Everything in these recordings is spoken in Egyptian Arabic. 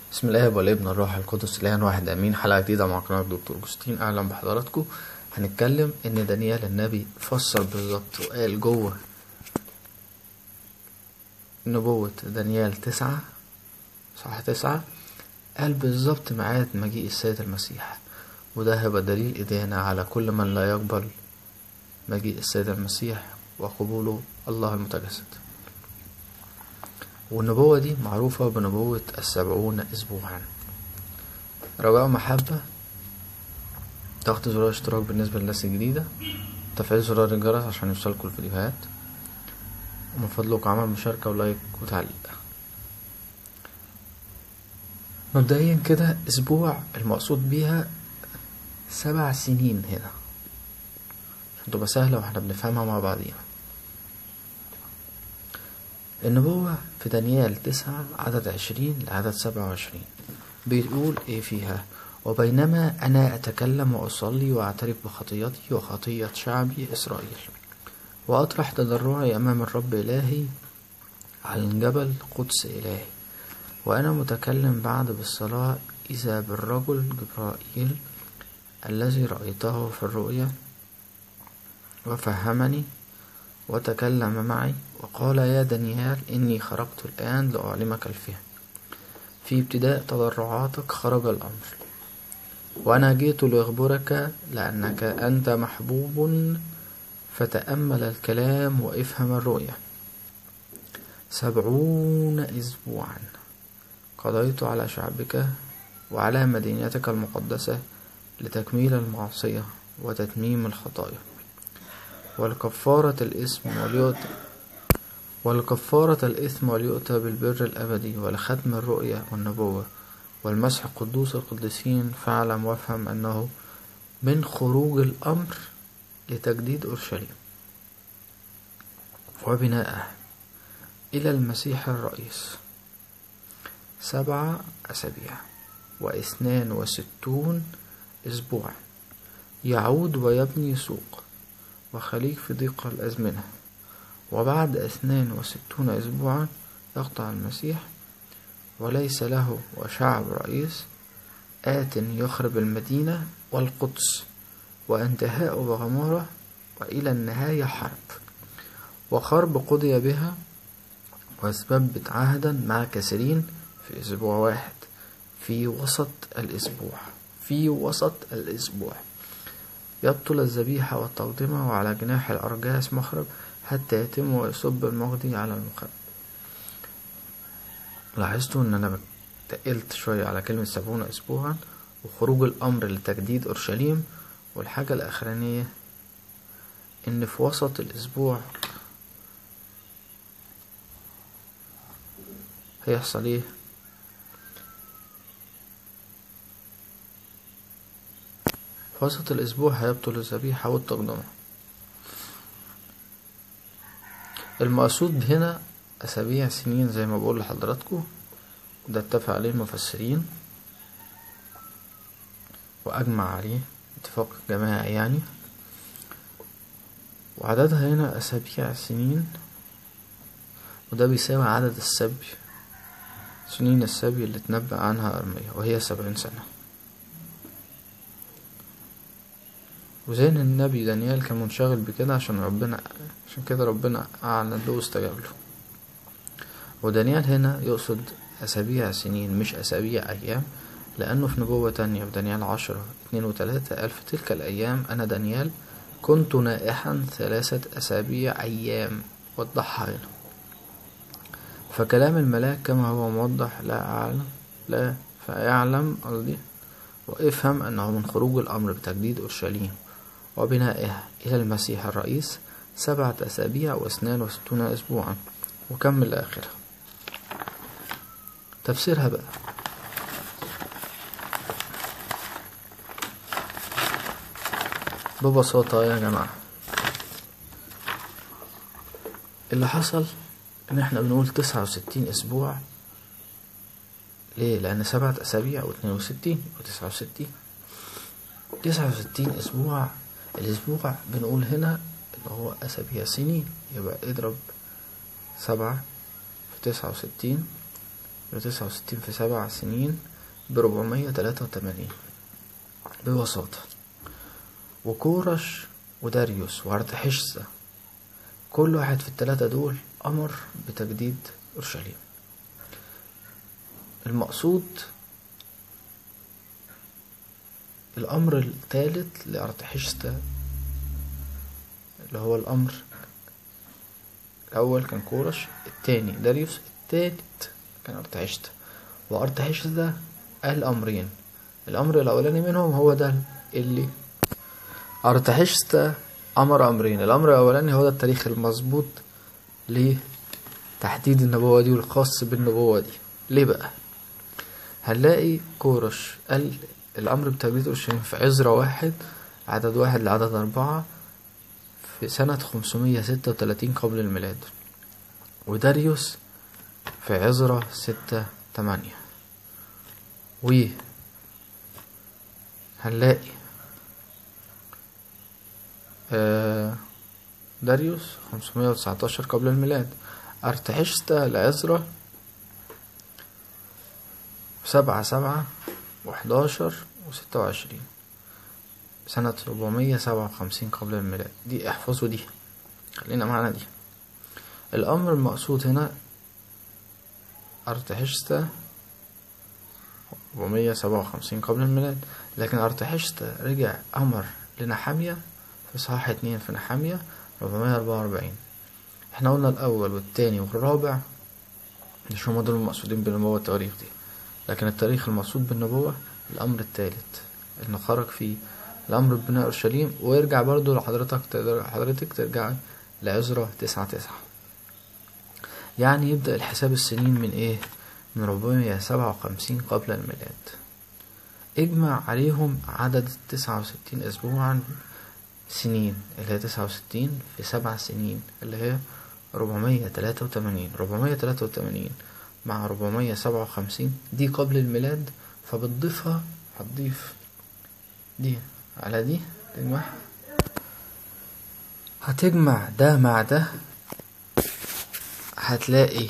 بسم الله والابن الروح القدس الان واحد امين حلقه جديده مع قناه دكتور جوستين اهلا بحضراتكم هنتكلم ان دانيال النبي فسر بالظبط وقال جوه نبوة دانيال تسعة صح تسعة قال بالظبط ميعاد مجيء السيد المسيح وده هيبقى دليل إدانة على كل من لا يقبل مجيء السيد المسيح وقبوله الله المتجسد والنبوة دي معروفة بنبوة السبعون أسبوعا رجاء محبة ضغط زرار اشتراك بالنسبة للناس الجديدة تفعيل زرار الجرس عشان يوصلكوا الفيديوهات ومن فضلك عمل مشاركة ولايك وتعليق مبدئيا كده أسبوع المقصود بيها سبع سنين هنا عشان تبقى سهلة واحنا بنفهمها مع بعضينا النبوة في دانيال تسعة عدد عشرين لعدد سبعة وعشرين بيقول ايه فيها وبينما أنا أتكلم وأصلي وأعترف بخطيتي وخطية شعبي إسرائيل وأطرح تضرعي أمام الرب إلهي على الجبل قدس إلهي وأنا متكلم بعد بالصلاة إذا بالرجل جبرائيل الذي رأيته في الرؤيا وفهمني وتكلم معي وقال يا دانيال إني خرجت الآن لأعلمك الفهم في ابتداء تضرعاتك خرج الأمر وأنا جئت لأخبرك لأنك أنت محبوب فتأمل الكلام وافهم الرؤيا سبعون أسبوعا قضيت على شعبك وعلى مدينتك المقدسة لتكميل المعصية وتتميم الخطايا والكفارة الإثم وليؤتى والكفارة الإثم وليؤتى بالبر الأبدي ولختم الرؤيا والنبوة والمسح قدوس القديسين فاعلم وافهم أنه من خروج الأمر لتجديد أورشليم وبناءه إلى المسيح الرئيس سبعة أسابيع واثنان وستون أسبوعا يعود ويبني سوق وخليج في ضيق الأزمنة وبعد اثنان وستون أسبوعا يقطع المسيح وليس له وشعب رئيس آت يخرب المدينة والقدس وانتهاء بغمارة وإلى النهاية حرب وخرب قضي بها واثبت عهدا مع كثيرين في أسبوع واحد في وسط الأسبوع في وسط الأسبوع يبطل الذبيحة والتقدمة وعلى جناح الأرجاس مخرج حتى يتم ويصب المقضي على المخرج لاحظتوا ان انا تقلت شوية على كلمة سبعون اسبوعا وخروج الامر لتجديد اورشليم والحاجة الاخرانية ان في وسط الاسبوع هيحصل ايه في وسط الاسبوع هيبطل الذبيحة والتقدمة المقصود هنا أسابيع سنين زي ما بقول لحضراتكم وده اتفق عليه المفسرين وأجمع عليه اتفاق جماعي يعني وعددها هنا أسابيع سنين وده بيساوي عدد السبي سنين السبي اللي اتنبأ عنها أرمية وهي سبعين سنة وزي ان النبي دانيال كان منشغل بكده عشان ربنا عشان كده ربنا أعلن له واستجاب له ودانيال هنا يقصد أسابيع سنين مش أسابيع أيام لأنه في نبوة تانية في دانيال عشرة اتنين وتلاتة قال في تلك الأيام أنا دانيال كنت نائحا ثلاثة أسابيع أيام وضحها هنا فكلام الملاك كما هو موضح لا أعلم لا فيعلم قصدي وافهم أنه من خروج الأمر بتجديد أورشليم وبنائها إلى المسيح الرئيس سبعة أسابيع واثنان وستون أسبوعا وكمل آخرها تفسيرها بقى ببساطة يا جماعة اللي حصل ان احنا بنقول تسعة وستين اسبوع ليه لان سبعة اسابيع واتنين وستين وتسعة وستين تسعة وستين اسبوع الاسبوع بنقول هنا ان هو اسابيع سنين يبقى اضرب سبعة في تسعة وستين تسعة وستين في سبع سنين بربعمية تلاتة وتمانين ببساطة وكورش وداريوس وارتحشسة كل واحد في التلاتة دول أمر بتجديد أورشليم المقصود الأمر الثالث لأرتحشستا اللي هو الأمر الأول كان كورش التاني داريوس التالت كان أرتحشستا وأرتحشستا قال أمرين الأمر الأولاني منهم هو ده اللي أرتحشستا أمر أمرين الأمر الأولاني هو ده التاريخ المظبوط لتحديد النبوة دي والخاص بالنبوة دي ليه بقى هنلاقي كورش قال الأمر بتجديد أورشليم في عزرة واحد عدد واحد لعدد أربعة في سنة خمسمية ستة وتلاتين قبل الميلاد وداريوس في عزرة ستة تمانية و هنلاقي آه داريوس خمسمية وتسعتاشر قبل الميلاد أرتحشتا العزرة سبعة سبعة وحداشر وستة وعشرين سنة ربعمية سبعة وخمسين قبل الميلاد دي احفظوا دي خلينا معانا دي الأمر المقصود هنا أرتحشتا ربعمية سبعة وخمسين قبل الميلاد لكن أرتحشتا رجع أمر لنحامية في صحاح اتنين في نحامية ربعمية أربعة وأربعين احنا قلنا الأول والتاني والرابع مش هما دول المقصودين بالنبوة التواريخ دي لكن التاريخ المقصود بالنبوة الأمر الثالث اللي خرج فيه الأمر ببناء أورشليم ويرجع برضو لحضرتك تقدر حضرتك ترجع لعزرة تسعة تسعة يعني يبدأ الحساب السنين من إيه؟ من ربعمية سبعة وخمسين قبل الميلاد اجمع عليهم عدد تسعة وستين أسبوعا سنين اللي هي تسعة وستين في سبع سنين اللي هي ربعمية تلاتة وتمانين ربعمية تلاتة وتمانين مع ربعمية سبعة وخمسين دي قبل الميلاد فبتضيفها هتضيف دي على دي تجمعها هتجمع ده مع ده هتلاقي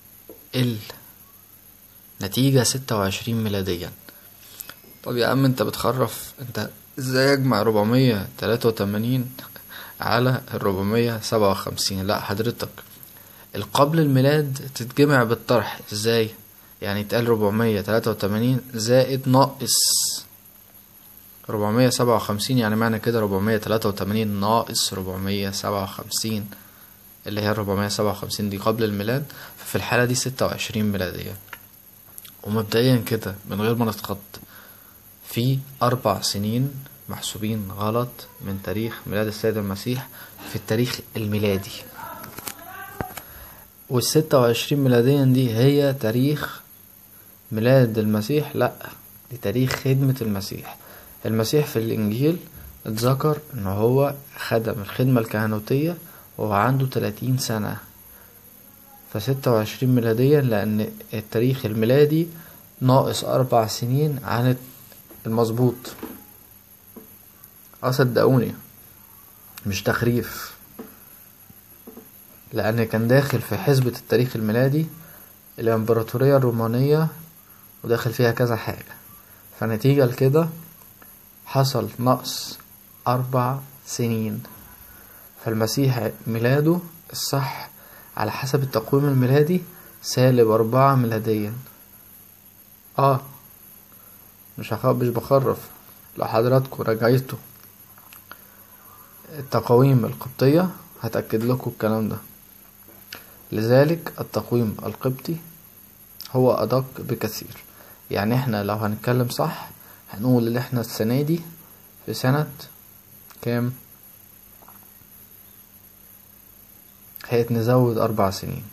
النتيجة ستة وعشرين ميلاديا طب يا عم انت بتخرف انت ازاي اجمع ربعمية تلاتة وتمانين على الربعمية سبعة وخمسين لا حضرتك القبل الميلاد تتجمع بالطرح ازاي يعني يتقال ربعمية تلاتة وتمانين زائد ناقص ربعمية سبعة وخمسين يعني معنى كده ربعمية تلاتة وتمانين ناقص ربعمية سبعة وخمسين اللي هي ربعمية سبعة وخمسين دي قبل الميلاد ففي الحالة دي ستة وعشرين ميلادية ومبدئيا كده من غير ما نتخط في أربع سنين محسوبين غلط من تاريخ ميلاد السيد المسيح في التاريخ الميلادي والستة وعشرين ميلاديا دي هي تاريخ ميلاد المسيح لأ دي تاريخ خدمة المسيح المسيح في الإنجيل اتذكر إن هو خدم الخدمة الكهنوتية وهو عنده تلاتين سنة فستة وعشرين ميلاديا لأن التاريخ الميلادي ناقص أربع سنين عن المظبوط اه صدقوني مش تخريف لأن كان داخل في حسبة التاريخ الميلادي الإمبراطورية الرومانية وداخل فيها كذا حاجة فنتيجة لكده حصل نقص أربع سنين فالمسيح ميلاده الصح على حسب التقويم الميلادي سالب أربعة ميلاديا اه مش هخ... مش بخرف لو حضراتكم راجعتوا التقاويم القبطية هتأكد لكم الكلام ده لذلك التقويم القبطي هو أدق بكثير يعني احنا لو هنتكلم صح هنقول ان احنا السنة دي في سنة كام هيت نزود أربع سنين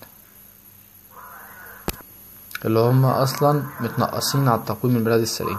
اللي هم أصلا متنقصين على التقويم الميلادي السليم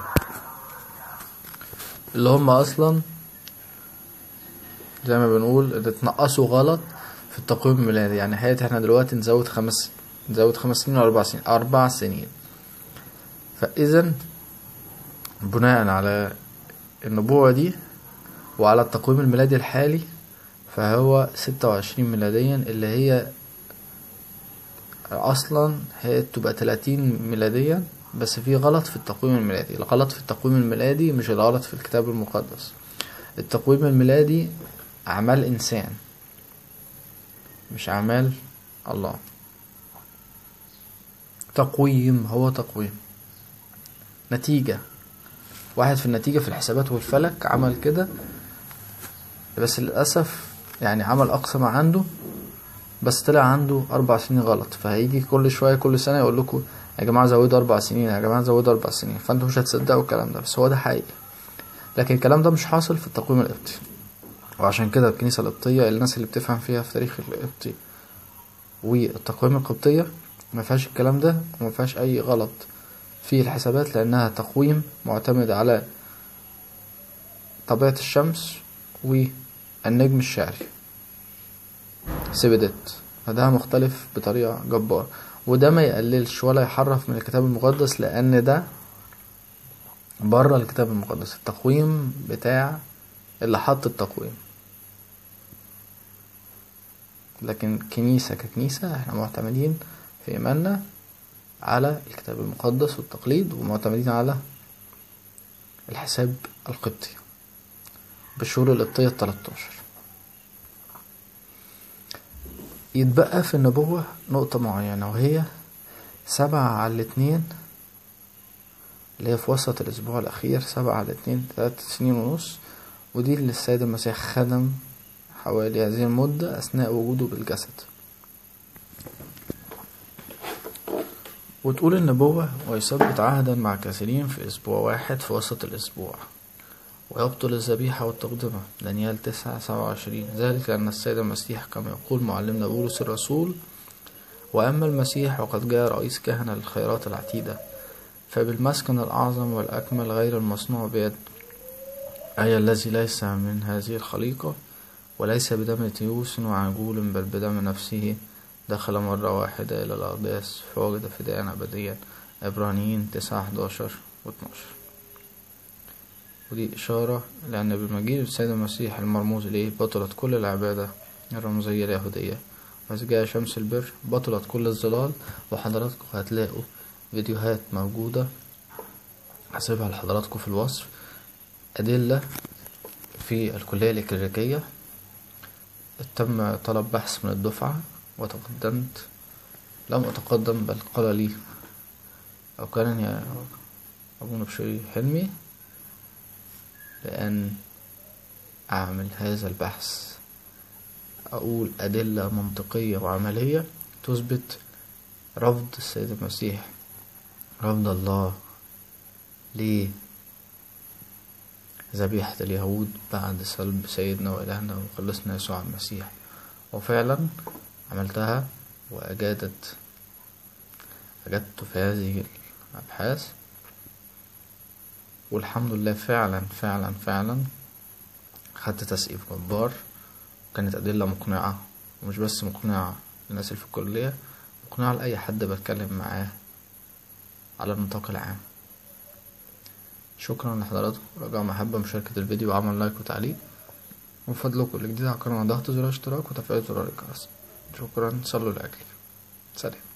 اللي هم أصلا زي ما بنقول اتنقصوا غلط في التقويم الميلادي يعني حياتي احنا دلوقتي نزود خمس نزود خمس سنين ولا أربع سنين أربع سنين فإذا بناء على النبوة دي وعلى التقويم الميلادي الحالي فهو ستة وعشرين ميلاديا اللي هي اصلا هي تبقى 30 ميلاديا بس في غلط في التقويم الميلادي الغلط في التقويم الميلادي مش الغلط في الكتاب المقدس التقويم الميلادي اعمال انسان مش اعمال الله تقويم هو تقويم نتيجة واحد في النتيجة في الحسابات والفلك عمل كده بس للأسف يعني عمل أقصى ما عنده بس طلع عنده أربع سنين غلط فهيجي كل شوية كل سنة يقول لكم يا جماعة زودوا أربع سنين يا جماعة زودوا أربع سنين فأنتوا مش هتصدقوا الكلام ده بس هو ده حقيقي لكن الكلام ده مش حاصل في التقويم القبطي وعشان كده الكنيسة القبطية الناس اللي بتفهم فيها في تاريخ القبطي والتقويم القبطية ما فيهاش الكلام ده وما فيهاش أي غلط في الحسابات لأنها تقويم معتمد على طبيعة الشمس والنجم الشعري سبدت فده مختلف بطريقة جبارة وده ما يقللش ولا يحرف من الكتاب المقدس لأن ده بره الكتاب المقدس التقويم بتاع اللي حط التقويم لكن كنيسة ككنيسة احنا معتمدين في إيماننا على الكتاب المقدس والتقليد ومعتمدين على الحساب القبطي بالشهور القبطية التلاتاشر يتبقى في النبوة نقطة معينة وهي سبعة على الاتنين اللي هي في وسط الأسبوع الأخير سبعة على اتنين تلات سنين ونص ودي اللي السيد المسيح خدم حوالي هذه المدة أثناء وجوده بالجسد وتقول النبوة ويثبت عهدا مع كثيرين في أسبوع واحد في وسط الأسبوع ويبطل الذبيحة والتقدمة دانيال تسعة سبعة وعشرين ذلك لأن السيد المسيح كما يقول معلمنا بولس الرسول وأما المسيح وقد جاء رئيس كهنة للخيرات العتيدة فبالمسكن الأعظم والأكمل غير المصنوع بيد أي الذي ليس من هذه الخليقة وليس بدم تيوس وعجول بل بدم نفسه دخل مرة واحدة إلى الأقداس فوجد فداء أبديا عبرانيين تسعة حداشر واتناشر ودي إشارة لأن بمجيء السيد المسيح المرموز إليه بطلت كل العبادة الرمزية اليهودية وإذ جاء شمس البر بطلت كل الظلال وحضراتكم هتلاقوا فيديوهات موجودة هسيبها لحضراتكم في الوصف أدلة في الكلية الإكليريكية تم طلب بحث من الدفعة وتقدمت لم أتقدم بل قال لي أو كان يا أبونا بشوي حلمي لأن أعمل هذا البحث أقول أدلة منطقية وعملية تثبت رفض السيد المسيح رفض الله لذبيحة اليهود بعد صلب سيدنا وإلهنا ومخلصنا يسوع المسيح وفعلا عملتها وأجادت أجدت في هذه الأبحاث والحمد لله فعلا فعلا فعلا خدت تسقيف جبار وكانت أدلة مقنعة ومش بس مقنعة للناس اللي في الكلية مقنعة لأي حد بتكلم معاه على النطاق العام شكرا لحضراتكم رجاء محبة مشاركة الفيديو وعمل لايك وتعليق ومن فضلكم اللي جديد على القناة ضغط زر اشتراك وتفعيل زرار الجرس شكرا صلوا لأجلي سلام